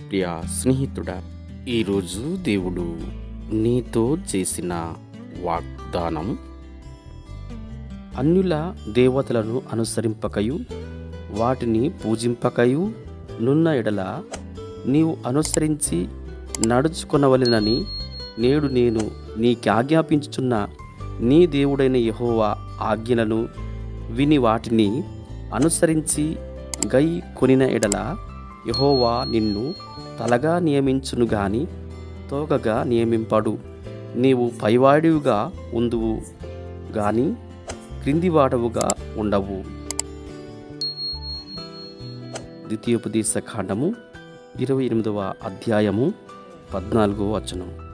ప్రియ స్నేహితుడా ఈరోజు దేవుడు నీతో చేసిన వాగ్దానం అన్యుల దేవతలను అనుసరింపకయు వాటిని పూజింపకయు నున్న ఎడల నీవు అనుసరించి నడుచుకొనవలెనని నేడు నేను నీకాజ్ఞాపించుచున్న నీ దేవుడైన యెహోవా ఆజ్ఞలను విని వాటిని అనుసరించి గై కొనిన ఎడల యెహోవా నిన్ను తలగా నియమించును గాని తోకగా నియమింపడు నీవు పైవాడివిగా ఉందువు గాని క్రిందివాడవుగా ఉండవు ద్వితీయోపదేశ కాండము ఇరవై ఎనిమిదవ అధ్యాయము పద్నాలుగో వచనం